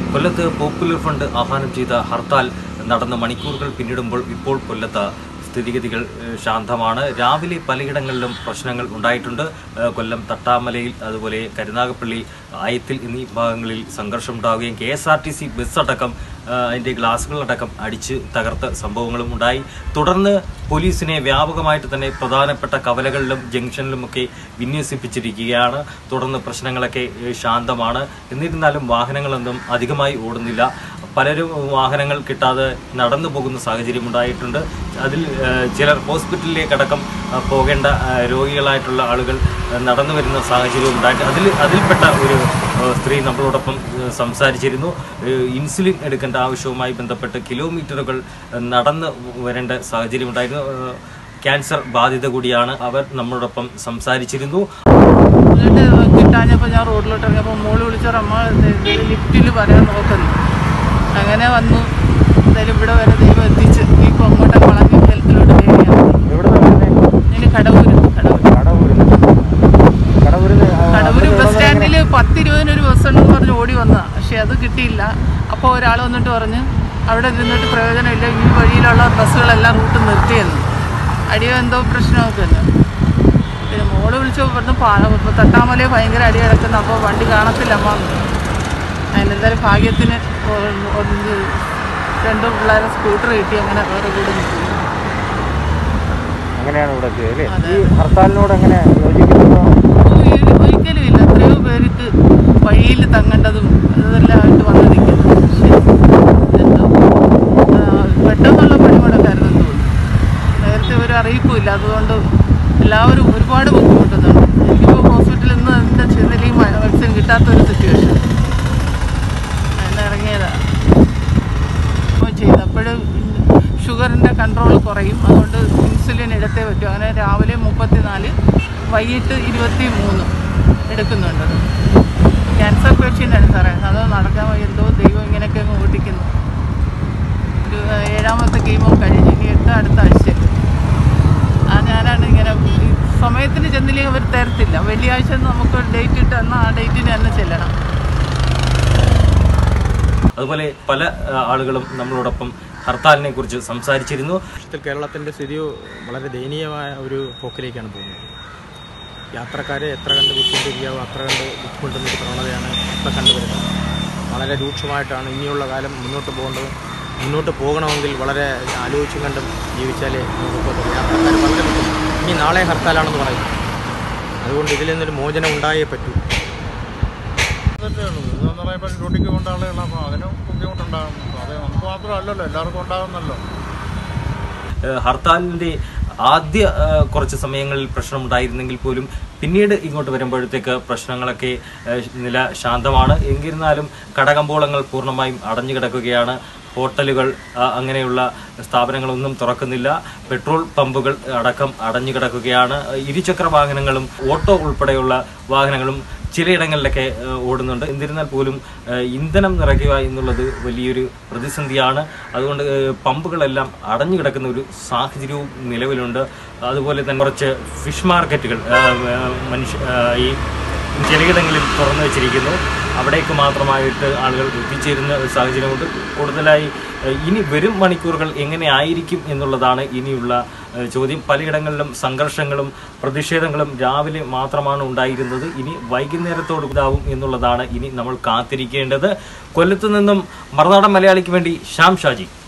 കൊല്ലത്ത് popular fund ആഹ്വാനം ചെയ്ത ഹർത്താൽ നടന്ന മണിക്കൂറുകൾ പിന്നിടുമ്പോൾ ഇപ്പോൾ കൊല്ലത്ത് സ്ഥിതിഗതികൾ ഏഹ്, ശാന്തമാണ് രാവിലെ പലയിടങ്ങളിലും പ്രശ്നങ്ങൾ ഉണ്ടായിട്ടുണ്ട് ഏഹ്, കൊല്ലം തട്ടാമലയിൽ അതുപോലെ കരുനാഗപ്പള്ളി ആയത്തിൽ എന്നീ ഭാഗങ്ങളിൽ സംഘർഷം ഉണ്ടാവുകയും K S R T C bus അടക്കം ഏഹ്, അതിൻ്റെ ഗ്ലാസുകളടക്കം അടിച്ച് തകർത്ത സംഭവങ്ങളും ഉണ്ടായി തുടർന്ന് പോലീസിനെ വ്യാപകമായിട്ട് തന്നെ പ്രധാനപ്പെട്ട കവലകളിലും ജംഗ്ഷനിലുമൊക്കെ വിന്യസിപ്പിച്ചിരിക്കുകയാണ് തുടർന്ന് പ്രശ്നങ്ങളൊക്കെ ഏഹ്, ശാന്തമാണ് എന്നിരുന്നാലും വാഹനങ്ങളൊന്നും അധികമായി ഓടുന്നില്ല പലരും വാഹനങ്ങൾ കിട്ടാതെ നടന്നു പോകുന്ന സാഹചര്യം ഉണ്ടായിട്ടുണ്ട് അതിൽ ഏഹ്, ചിലർ ഹോസ്പിറ്റലിലേക്കടക്കം ഏഹ്, പോകേണ്ട ഏഹ്, രോഗികളായിട്ടുള്ള ആളുകൾ ഏഹ്, നടന്നു വരുന്ന സാഹചര്യം ഉണ്ടായിട്ട് അതിൽ അതിൽപ്പെട്ട ഒരു ഏഹ്, സ്ത്രീ നമ്മളോടൊപ്പം ഏഹ്, സംസാരിച്ചിരുന്നു ഏഹ്, ഇൻസുലിൻ എടുക്കേണ്ട ആവശ്യവുമായി ബന്ധപ്പെട്ട് കിലോമീറ്ററുകൾ ഏഹ്, നടന്ന് വരേണ്ട സാഹചര്യം ഉണ്ടായിരുന്നു ഏഹ്, ക്യാൻസർ ബാധിത കൂടിയാണ് അവർ നമ്മളോടൊപ്പം സംസാരിച്ചിരുന്നു എന്നിട്ട് കിട്ടാഞ്ഞപ്പോൾ ഞാൻ റോഡിലോട്ട് ഇറങ്ങിയപ്പോൾ മോള് വിളിച്ചോറമ്മ ലിഫ്റ്റിൽ വരാൻ നോക്കുന്നു അങ്ങനെ വന്നു എന്തായാലും ഇവിടെ വരെ ദൈവം എത്തിച്ച് ഇപ്പോൾ അങ്ങോട്ട് വളഞ്ഞ് ഹെൽത്തിലോട്ട് കയറിയാണ് ഞാൻ കടവൂര് കടവൂര് കടവൂര് ബസ് സ്റ്റാൻഡിൽ പത്ത് ഇരുപതിന് ഒരു ബസ് ഉണ്ടെന്ന് പറഞ്ഞ് ഓടി വന്നതാ പക്ഷെ അത് കിട്ടിയില്ല അപ്പോൾ ഒരാൾ വന്നിട്ട് പറഞ്ഞ് അവിടെ ഇരുന്നിട്ട് പ്രയോജനമില്ല ഈ വഴിയിലുള്ള ബസ്സുകളെല്ലാം റൂട്ട് നിർത്തിയെന്ന് അടിയോ എന്തോ പ്രശ്നമൊക്കെ തന്നെ പിന്നെ മോള് വിളിച്ചു ഇവിടുന്ന് പാ- തട്ടാമലയെ ഭയങ്കര അടി കിടക്കുന്നു അപ്പോൾ വണ്ടി കാണത്തില്ല അമ്മ എന്ന്. അതിനെന്തായാലും ഭാഗ്യത്തിന് ഒ- ഒന്ന് രണ്ട് പിള്ളേരെ സ്കൂട്ടർ കിട്ടി അങ്ങനെ വേറെ കൂടെ നിൽക്കുന്നു അങ്ങനെയാണ് ഇവിടെ എത്തിയത് അല്ലേ അതെ. ഈ ഹർത്താലിനോട് എങ്ങനെ യോജിക്കുന്നുണ്ടോ ഒരി- ഒരിക്കലും ഇല്ല എത്രയോ പേർക്ക് വഴിയിൽ തങ്ങേണ്ടതും ഇതെല്ലാം ആയിട്ട് വന്ന് നിൽക്കുന്നു പക്ഷേ എന്തോ ആ, പെട്ടെന്നുള്ള പണിമുടക്കായിരുന്നു തോന്നുന്നു നേരത്തെ ഒരു അറിയിപ്പും ഇല്ല അതുകൊണ്ട് എല്ലാവരും ഒരുപാട് ബുദ്ധിമുട്ടുന്നുണ്ട് എനിക്കിപ്പോൾ ഹോസ്പിറ്റലിൽ നിന്ന് എന്താ ചെന്നില്ലെങ്കിൽ മെഡിസിൻ കിട്ടാത്തൊരു സിറ്റുവേഷൻ അങ്ങനെ ഇറങ്ങിയതാണ് അപ്പോൾ ചെയ്ത് അപ്പോഴും ഷുഗറിൻ്റെ കൺട്രോൾ കുറയും അതുകൊണ്ട് ഇൻസുലിൻ എടുത്തേ പറ്റൂ അങ്ങനെ രാവിലെ മുപ്പത്തിനാല് വൈകിട്ട് ഇരുപത്തി മൂന്ന് എടുക്കുന്നുണ്ട് ക്യാൻസർ പേഷ്യൻ്റാണ് സാറേ അത് നടക്കാൻ വയ്യ. എന്തോ ദൈവം ഇങ്ങനെയൊക്കെ അങ്ങ് ഓടിക്കുന്നു ഒരു ഏഴാമത്തെ കീമോ കഴിഞ്ഞ് ഇനി എട്ട് അടുത്ത ആഴ്ചയിൽ ആ ഞാനാണ് ഇങ്ങനെ ഈ സമയത്തിന് ചെന്നില്ലെങ്കിൽ അവർ തരത്തില്ല വെള്ളിയാഴ്ച നമുക്ക് ഡേറ്റ് ഇട്ട് എന്നാൽ ആ ഡേറ്റിന് തന്നെ ചെല്ലണം അതുപോലെ പല ഏഹ്, ആളുകളും നമ്മളോടൊപ്പം ഹർത്താലിനെ കുറിച്ച് സംസാരിച്ചിരുന്നു വർഷത്തിൽ കേരളത്തിൻ്റെ സ്ഥിതി വളരെ ദയനീയമായ ഒരു പോക്കിലേക്കാണ് പോകുന്നത് യാത്രക്കാരെ എത്ര കണ്ട് ബുദ്ധിമുട്ടിക്കാവോ അത്ര കണ്ട് ബുദ്ധിമുട്ടുന്ന ഒരു പ്രവണതയാണ് ഇപ്പം കണ്ടുവരുന്നത് വളരെ രൂക്ഷമായിട്ടാണ് ഇനിയുള്ള കാലം മുന്നോട്ട് പോകേണ്ടത് മുന്നോട്ട് പോകണമെങ്കിൽ വളരെ ആലോചിച്ചും കണ്ടും ജീവിച്ചാലേ നമുക്ക് പോകത്തുള്ളൂ യാത്രക്കാർ വളരെ ബുദ്ധിമുട്ട് ഇനി നാളെ ഹർത്താലാണെന്ന് പറയും അതുകൊണ്ട് ഇതിൽ നിന്നൊരു മോചനം ഉണ്ടായേ പറ്റൂ ഇതൊക്കെയുള്ളൂ ഇതെന്ന് പറയുമ്പോൾ ഡ്യൂട്ടിക്ക് കൊണ്ട ആളുകളാണ് അപ്പോൾ അതിനും ബുദ്ധിമുട്ടുണ്ടാകും അത് നമുക്ക് മാത്രമല്ലല്ലോ എല്ലാവർക്കും ഉണ്ടാകുന്നല്ലോ ഏഹ് ഹർത്താലിന്റെ ആദ്യ ഏഹ് കുറച്ച് സമയങ്ങളിൽ പ്രശ്നമുണ്ടായിരുന്നെങ്കിൽ പോലും പിന്നീട് ഇങ്ങോട്ട് വരുമ്പോഴത്തേക്ക് പ്രശ്നങ്ങളൊക്കെ ഏഹ് നില ശാന്തമാണ് എന്നിരുന്നാലും കടകമ്പോളങ്ങൾ പൂർണ്ണമായും അടഞ്ഞു കിടക്കുകയാണ് ഹോട്ടലുകൾ ആ, അങ്ങനെയുള്ള സ്ഥാപനങ്ങളൊന്നും തുറക്കുന്നില്ല പെട്രോൾ പമ്പുകൾ അടക്കം അടഞ്ഞു കിടക്കുകയാണ് ഇരുചക്ര വാഹനങ്ങളും ഓട്ടോ ഉൾപ്പെടെയുള്ള വാഹനങ്ങളും ചിലയിടങ്ങളിലൊക്കെ ഏഹ്, ഓടുന്നുണ്ട് എന്നിരുന്നാൽ പോലും ഏഹ്, ഇന്ധനം നിറയ്ക്കുക എന്നുള്ളത് വലിയൊരു പ്രതിസന്ധിയാണ് അതുകൊണ്ട് ഏഹ്, പമ്പുകളെല്ലാം അടഞ്ഞു കിടക്കുന്ന ഒരു സാഹചര്യവും നിലവിലുണ്ട് അതുപോലെ തന്നെ കുറച്ച് ഫിഷ് മാർക്കറ്റുകൾ ഏഹ്, ഏഹ്, മനുഷ്യ ഏഹ്, ഈ ചിലയിടങ്ങളിൽ തുറന്നു വെച്ചിരിക്കുന്നു അവിടേക്ക് മാത്രമായിട്ട് ആളുകൾ എത്തിച്ചേരുന്ന ഒരു സാഹചര്യമുണ്ട് കൂടുതലായി ഏഹ്, ഇനി വരും മണിക്കൂറുകൾ എങ്ങനെ ആയിരിക്കും എന്നുള്ളതാണ് ഇനിയുള്ള ഏഹ്, ചോദ്യം പലയിടങ്ങളിലും സംഘർഷങ്ങളും പ്രതിഷേധങ്ങളും രാവിലെ മാത്രമാണ് ഉണ്ടായിരുന്നത് ഇനി വൈകുന്നേരത്തോട് ഇതാവും എന്നുള്ളതാണ് ഇനി നമ്മൾ കാത്തിരിക്കേണ്ടത് കൊല്ലത്ത് നിന്നും മറുനാടൻ മലയാളിക്ക് വേണ്ടി ശ്യാം ഷാജി